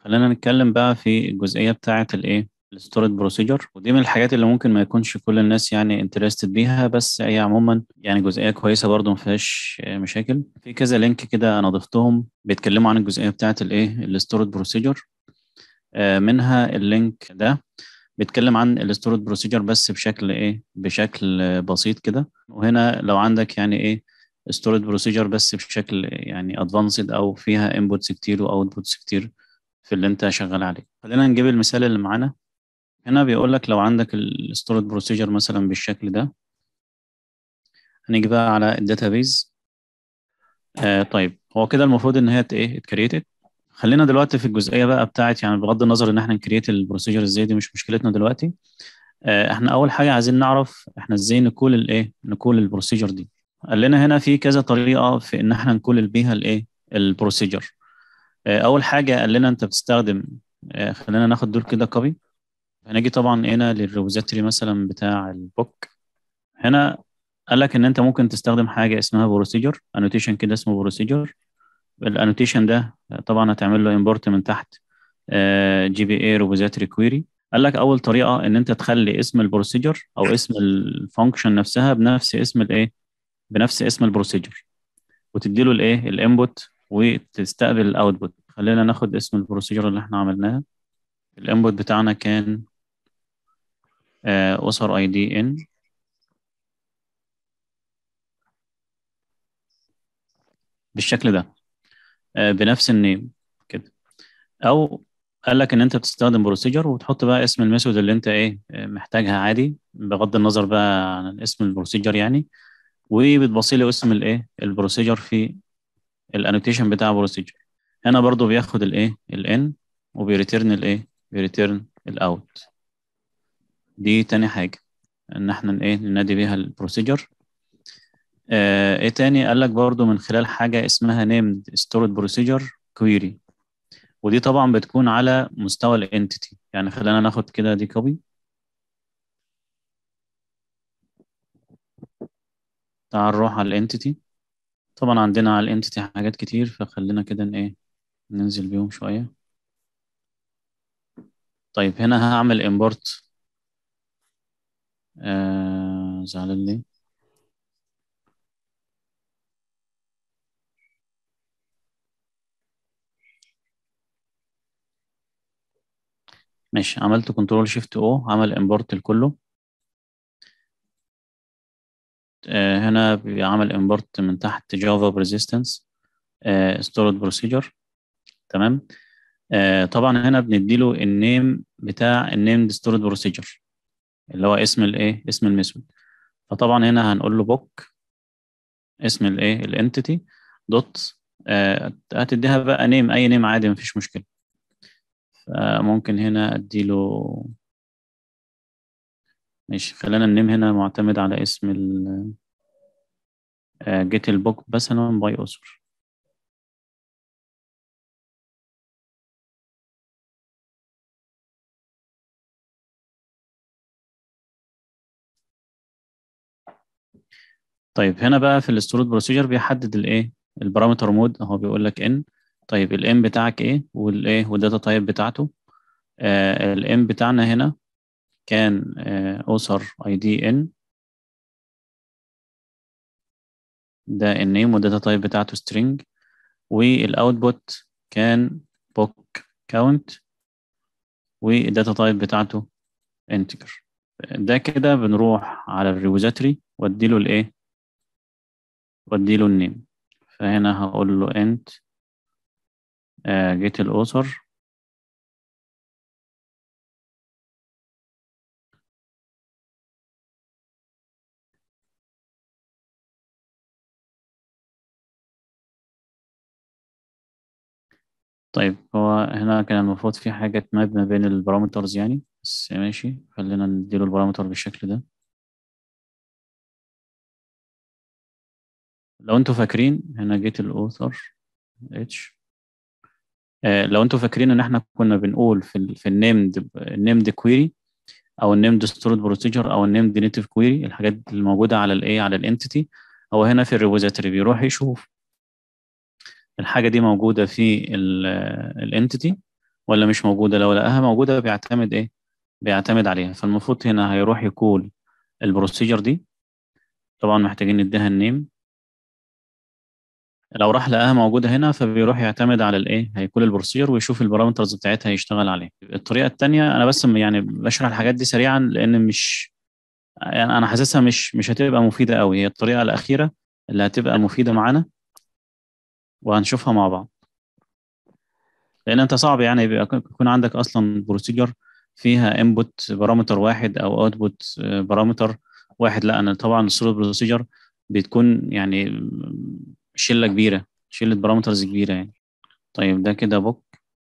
خلينا نتكلم بقى في الجزئية بتاعة الايه الستورج بروسيجر ودي من الحاجات اللي ممكن ما يكونش كل الناس يعني انترستد بيها بس هي عموما يعني جزئية كويسة برضو ما فيهاش مشاكل في كذا لينك كده انا ضفتهم بيتكلموا عن الجزئية بتاعة الايه الستورج بروسيجر منها اللينك ده بيتكلم عن الستورج بروسيجر بس بشكل ايه بشكل بسيط كده وهنا لو عندك يعني ايه ستورج بروسيجر بس بشكل يعني ادفانسد او فيها انبوتس كتير واوتبوتس كتير في اللي انت شغال عليه خلينا نجيب المثال اللي معانا هنا بيقول لك لو عندك الستورج بروسيجر مثلا بالشكل ده هنيجي بقى على الداتابيز آه طيب هو كده المفروض ان هي ايه اتكريتد خلينا دلوقتي في الجزئيه بقى بتاعت يعني بغض النظر ان احنا نكريت البروسيجر ازاي دي مش مشكلتنا دلوقتي آه احنا اول حاجه عايزين نعرف احنا ازاي نكول الايه نكول البروسيجر دي قال لنا هنا في كذا طريقه في ان احنا نكول بيها الايه البروسيجر اول حاجه قال لنا انت بتستخدم خلينا ناخد دول كده كوبي هنيجي طبعا هنا للريبوزيتوري مثلا بتاع البوك هنا قال لك ان انت ممكن تستخدم حاجه اسمها بروسيجر انوتيشن كده اسمه بروسيجر الانوتيشن ده طبعا هتعمل له امبورت من تحت جي بي اي ريبوزيتوري كويري قال لك اول طريقه ان انت تخلي اسم البروسيجر او اسم الفانكشن نفسها بنفس اسم الايه بنفس اسم البروسيجر وتدي له الايه الانبوت وتستقبل الاوتبوت خلينا ناخد اسم البروسيجر اللي احنا عملناها الانبوت بتاعنا كان اسر اي دي ان بالشكل ده بنفس النيم كده او قال لك ان انت بتستخدم بروسيجر وتحط بقى اسم الميثود اللي انت ايه محتاجها عادي بغض النظر بقى عن اسم البروسيجر يعني وبتبصي له اسم الايه البروسيجر في الانوتيشن بتاع بروسيجر هنا برضو بياخد الايه الان وبيريتيرن الايه بيريتيرن الاوت دي تاني حاجه ان احنا ايه ننادي بيها البروسيجر آه ايه تاني قال لك برضو من خلال حاجه اسمها named stored procedure query ودي طبعا بتكون على مستوى الانتيتي يعني خلينا ناخد كده دي كوبي تعال نروح على الانتيتي طبعا عندنا على الانتيتي حاجات كتير فخلينا كده ايه ننزل بيهم شوية طيب هنا هعمل import آه زعلان ليه ماشي عملت كنترول شيفت او عمل import لكله آه هنا بيعمل import من تحت جافا بريزيستنس ستورد بروسيجر تمام آه طبعا هنا بنديله النيم بتاع النيم ستورد بروسيجر اللي هو اسم الايه اسم الميثود فطبعا هنا هنقول له بوك اسم الايه الانتيتي دوت آه هتديها بقى نيم اي نيم عادي مفيش مشكله فممكن هنا اديله ماشي خلينا النيم هنا معتمد على اسم ال جيت البوك مثلا باي اوثر طيب هنا بقى في الستورد بروسيجر بيحدد الايه البارامتر مود اهو بيقول لك ان طيب الام بتاعك ايه والايه والداتا تايب بتاعته آه الام بتاعنا هنا كان اوثر اي دي ان ده النيم والداتا تايب بتاعته string والاوتبوت كان book count والداتا تايب بتاعته integer ده كده بنروح على الريبوزيتوري واديله الايه واديله النيم فهنا هقول له int uh, get الauthor طيب هو هنا كان المفروض في حاجة تماب ما بين البارامترز يعني بس ماشي خلينا نديله البارامتر بالشكل ده لو انتوا فاكرين هنا جيت الاوثر اتش آه لو انتوا فاكرين ان احنا كنا بنقول في ال في النيمد النيمد كويري او النيمد ستورد بروسيجر او النيمد نيتيف كويري الحاجات الموجوده على الايه على الانتيتي هو هنا في الريبوزيتوري بيروح يشوف الحاجه دي موجوده في الانتيتي ولا مش موجودة لو لقاها موجودة بيعتمد ايه بيعتمد عليها فالمفروض هنا هيروح يقول البروسيجر دي طبعا محتاجين نديها النيم لو راح لقاها موجودة هنا فبيروح يعتمد على الايه هيكون البروسيجر ويشوف البارامترز بتاعتها يشتغل عليه الطريقة التانية انا بس يعني بشرح الحاجات دي سريعا لان مش يعني انا حاسسها مش مش هتبقى مفيدة قوي هي الطريقة الأخيرة اللي هتبقى مفيدة معانا وهنشوفها مع بعض لان انت صعب يعني يكون عندك اصلا بروسيجر فيها انبوت بارامتر واحد او اوتبوت بارامتر واحد لا انا طبعا الصوره بروسيجر بتكون يعني شله كبيره شله بارامترز كبيره يعني طيب ده كده بوك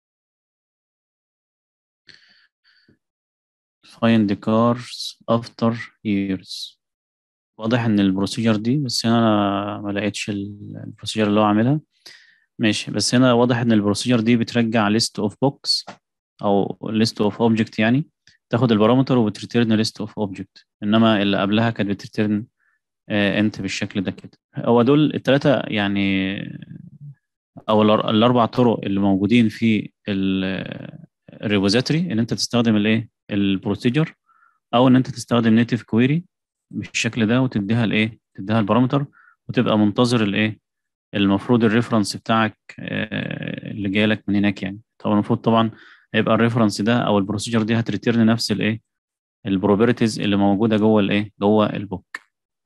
find the cars after years واضح ان البروسيجر دي بس هنا انا ما لقيتش البروسيجر اللي هو عاملها ماشي بس هنا واضح ان البروسيجر دي بترجع list of books او list of object يعني تاخد البارامتر وبتريتيرن list of object انما اللي قبلها كانت بتريتيرن انت بالشكل ده كده هو دول الثلاثه يعني او الاربع طرق اللي موجودين في الريبوزيتوري ان انت تستخدم الايه البروسيجر او ان انت تستخدم نيتف كويري بالشكل ده وتديها الايه تديها البارامتر وتبقى منتظر الايه المفروض الريفرنس بتاعك اللي جاي لك من هناك يعني طبعا المفروض طبعا هيبقى الريفرنس ده او البروسيجر دي هتريتيرن نفس الايه البروبرتيز اللي موجوده جوه الايه جوه البوك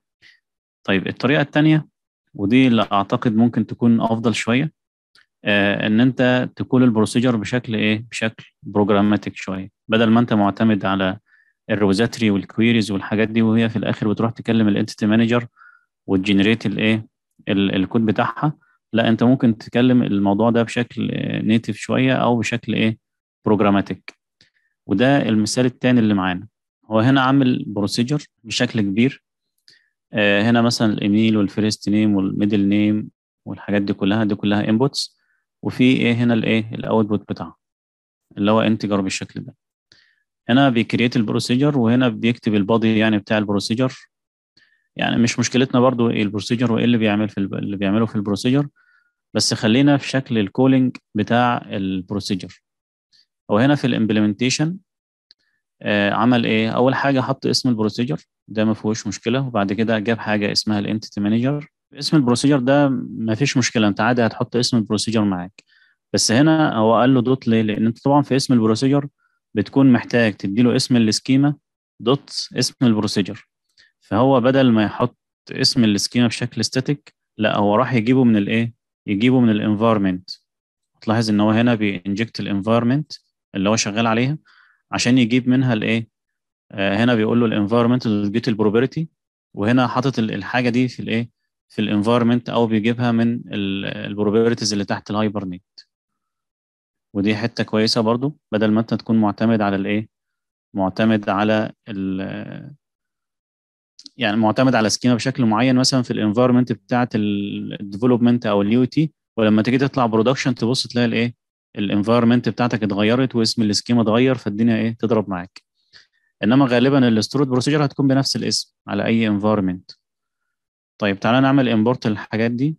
طيب الطريقه الثانيه ودي اللي اعتقد ممكن تكون افضل شويه آه ان انت تكون البروسيجر بشكل ايه بشكل بروجراماتيك شويه بدل ما انت معتمد على الروزاتري والكويريز والحاجات دي وهي في الاخر بتروح تكلم الانتيتي مانجر وتجنريت الايه الكود بتاعها لا انت ممكن تكلم الموضوع ده بشكل نيتف شويه او بشكل ايه بروجراماتيك وده المثال الثاني اللي معانا هو هنا عامل بروسيجر بشكل كبير آه هنا مثلا الايميل والفيرست نيم والميدل نيم والحاجات دي كلها دي كلها انبوتس وفي ايه هنا الايه الاوتبوت بتاعه اللي هو انتجر بالشكل ده هنا بيكريت البروسيجر وهنا بيكتب البادي يعني بتاع البروسيجر يعني مش مشكلتنا برضو ايه البروسيجر وايه اللي بيعمل في اللي بيعمله في البروسيجر بس خلينا في شكل الكولينج بتاع البروسيجر هو هنا في الامبلمنتيشن آه عمل ايه اول حاجه حط اسم البروسيجر ده ما فيهوش مشكله وبعد كده جاب حاجه اسمها الانتيتي مانجر اسم البروسيجر ده ما فيش مشكله انت عادي هتحط اسم البروسيجر معاك بس هنا هو قال له دوت ليه لان انت طبعا في اسم البروسيجر بتكون محتاج تديله اسم السكيما دوت اسم البروسيجر فهو بدل ما يحط اسم السكيما بشكل ستاتيك لا هو راح يجيبه من الايه يجيبه من الانفايرمنت تلاحظ ان هو هنا بينجكت الانفايرمنت اللي هو شغال عليها عشان يجيب منها الايه آه هنا بيقول له الانفايرمنت جيت البروبرتي وهنا حاطط الحاجه دي في الايه في الانفايرمنت او بيجيبها من البروبرتيز اللي تحت الهايبر نت ودي حته كويسه برضو بدل ما انت تكون معتمد على الايه معتمد على ال يعني معتمد على سكيما بشكل معين مثلا في الانفايرمنت بتاعه الديفلوبمنت او اليو تي ولما تيجي تطلع برودكشن تبص تلاقي الايه الانفايرمنت بتاعتك اتغيرت واسم السكيما اتغير فالدنيا ايه تضرب معاك انما غالبا الستورد بروسيجر هتكون بنفس الاسم على اي انفايرمنت طيب تعالى نعمل امبورت الحاجات دي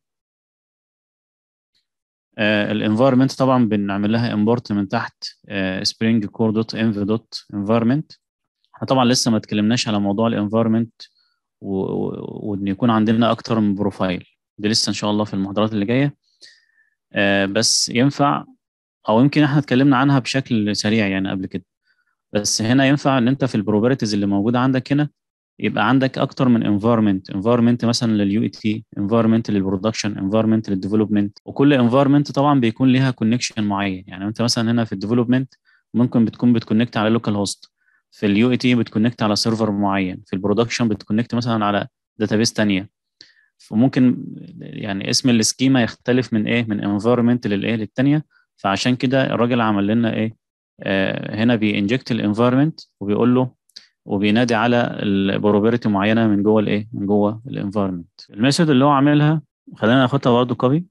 آه الانفايرمنت طبعا بنعمل لها امبورت من تحت سبرينج كور دوت انف دوت انفايرمنت احنا طبعا لسه ما اتكلمناش على موضوع الانفايرمنت وان يكون عندنا اكتر من بروفايل دي لسه ان شاء الله في المحاضرات اللي جايه آه بس ينفع او يمكن احنا اتكلمنا عنها بشكل سريع يعني قبل كده بس هنا ينفع ان انت في البروبرتيز اللي موجوده عندك هنا يبقى عندك اكتر من انفايرمنت انفايرمنت مثلا لليو اي تي انفايرمنت للبرودكشن انفايرمنت للديفلوبمنت وكل انفايرمنت طبعا بيكون ليها كونكشن معين يعني انت مثلا هنا في الديفلوبمنت ممكن بتكون بتكونكت على لوكال هوست في اليو اي تي بتكونكت على سيرفر معين في البرودكشن بتكونكت مثلا على داتابيس ثانيه فممكن يعني اسم السكيما يختلف من ايه من انفايرمنت للايه للثانيه فعشان كده الراجل عمل لنا ايه آه هنا بينجكت الانفايرمنت وبيقول له وبينادي على البروبرتي معينه من جوه الايه من جوه الانفايرمنت الميثود اللي هو عاملها خلينا ناخدها برضه كوبي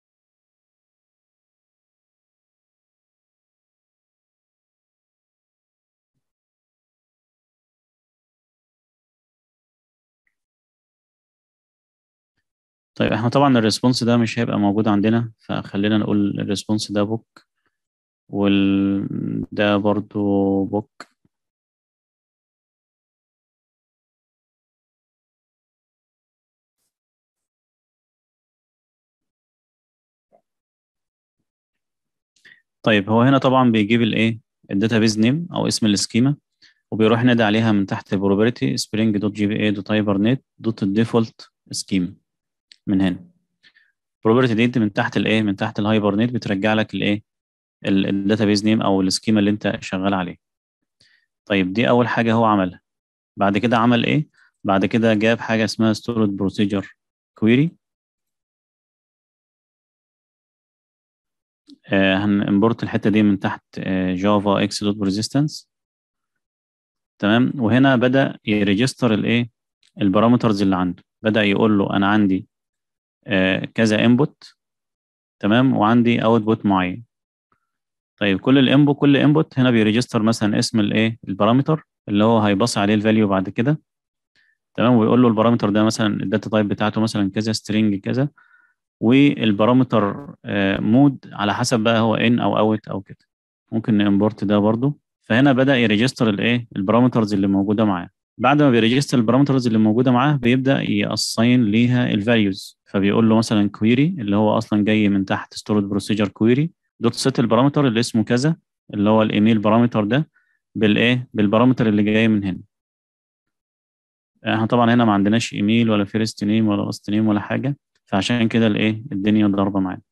طيب احنا طبعا الريسبونس ده مش هيبقى موجود عندنا فخلينا نقول الريسبونس ده بوك وده برضو بوك طيب هو هنا طبعا بيجيب الايه الداتابيز نيم او اسم السكيما وبيروح نادي عليها من تحت البروبرتي spring دوت جي بي اي دوت هايبرنت دوت الديفولت سكيم من هنا البروبرتي دي من تحت الايه من تحت الهايبرنت بترجع لك الايه الداتابيز نيم او السكيما اللي انت شغال عليه طيب دي اول حاجه هو عملها بعد كده عمل ايه بعد كده جاب حاجه اسمها ستورد بروسيجر كويري هنimporت الحته دي من تحت جافا اكس دوت ريزيستنس تمام وهنا بدا يريجستر الايه البارامترز اللي عنده بدا يقول له انا عندي آه كذا انبوت تمام وعندي اوتبوت معين طيب كل الانبوت كل انبوت هنا بيريجستر مثلا اسم الايه البارامتر اللي هو هيبص عليه الفاليو بعد كده تمام ويقول له البارامتر ده مثلا الداتا تايب بتاعته مثلا كذا سترينج كذا والبارامتر مود على حسب بقى هو ان او اوت او كده ممكن نimporت ده برضو فهنا بدا يريجستر الايه البارامترز اللي موجوده معاه بعد ما بيريجستر البارامترز اللي موجوده معاه بيبدا ياساين ليها الفاليوز فبيقول له مثلا كويري اللي هو اصلا جاي من تحت ستورد بروسيجر كويري دوت سيت البارامتر اللي اسمه كذا اللي هو الايميل بارامتر ده بالايه بالبارامتر اللي جاي من هنا احنا طبعا هنا ما عندناش ايميل ولا فيرست نيم ولا لاست نيم ولا حاجه فعشان كده الايه الدنيا ضاربه معانا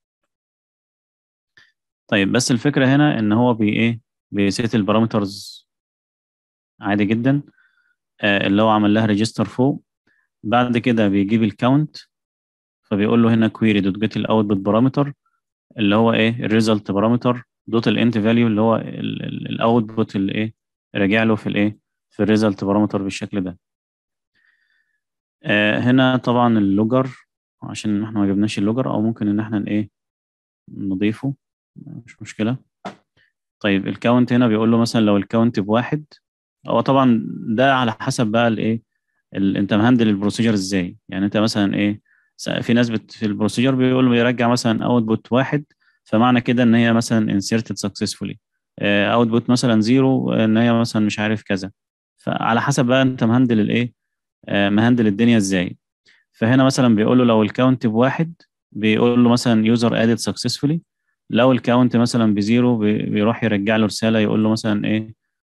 طيب بس الفكره هنا ان هو بي ايه بيسيت البارامترز عادي جدا آه اللي هو عمل لها ريجستر فوق بعد كده بيجيب الكاونت فبيقول له هنا كويري دوت جيت الاوتبوت بارامتر اللي هو ايه الريزلت بارامتر دوت الانت فاليو اللي هو الاوتبوت اللي ايه راجع له في الايه في الريزلت بارامتر بالشكل ده آه هنا طبعا اللوجر عشان احنا ما جبناش اللوجر او ممكن ان احنا ايه نضيفه مش مشكله طيب الكاونت هنا بيقول له مثلا لو الكاونت بواحد هو طبعا ده على حسب بقى الايه انت مهندل البروسيجر ازاي يعني انت مثلا ايه في ناس بت في البروسيجر بيقول له بيرجع مثلا اوتبوت واحد فمعنى كده ان هي مثلا inserted successfully اوتبوت مثلا زيرو ان هي مثلا مش عارف كذا فعلى حسب بقى انت مهندل الايه مهندل الدنيا ازاي فهنا مثلا بيقول له لو الكاونت بواحد بيقول له مثلا يوزر ادد سكسسفولي لو الكاونت مثلا بزيرو بيروح يرجع له رساله يقول له مثلا ايه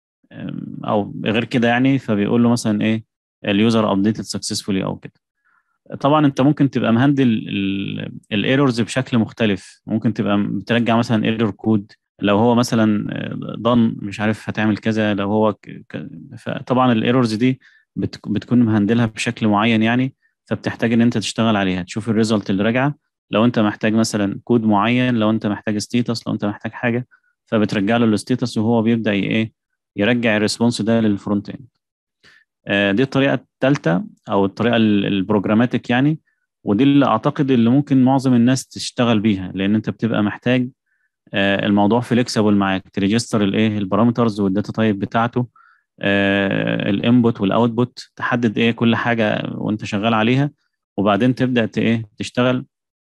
او غير كده يعني فبيقول له مثلا ايه اليوزر ابديتد سكسسفولي او كده طبعا انت ممكن تبقى مهندل الايرورز بشكل مختلف ممكن تبقى بترجع مثلا ايرور كود لو هو مثلا ضن مش عارف هتعمل كذا لو هو ك... فطبعا الايرورز دي بت... بتكون مهندلها بشكل معين يعني فبتحتاج ان انت تشتغل عليها تشوف الريزلت اللي راجعه لو انت محتاج مثلا كود معين لو انت محتاج ستيتس لو انت محتاج حاجه فبترجع له الستيتس وهو بيبدا ايه يرجع الريسبونس ده للفرونت اند دي الطريقه الثالثه او الطريقه البروجراماتيك يعني ودي اللي اعتقد اللي ممكن معظم الناس تشتغل بيها لان انت بتبقى محتاج الموضوع فليكسبل معاك تريجستر الايه البارامترز والداتا تايب بتاعته الانبوت والاوتبوت تحدد ايه كل حاجه وانت شغال عليها وبعدين تبدا ايه تشتغل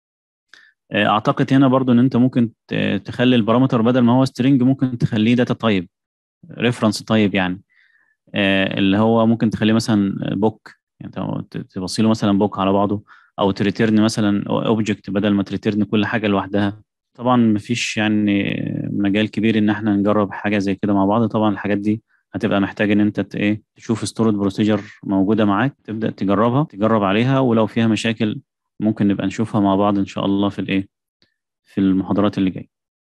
اعتقد هنا برضو ان انت ممكن تخلي البارامتر بدل ما هو سترينج ممكن تخليه داتا تايب ريفرنس تايب يعني اللي هو ممكن تخليه مثلا بوك يعني تبصي له مثلا بوك على بعضه او تريتيرن مثلا اوبجكت بدل ما تريتيرن كل حاجه لوحدها طبعا مفيش يعني مجال كبير ان احنا نجرب حاجه زي كده مع بعض طبعا الحاجات دي هتبقى محتاج ان انت ايه تشوف ستورد بروسيجر موجوده معاك تبدا تجربها تجرب عليها ولو فيها مشاكل ممكن نبقى نشوفها مع بعض ان شاء الله في الايه في المحاضرات اللي جايه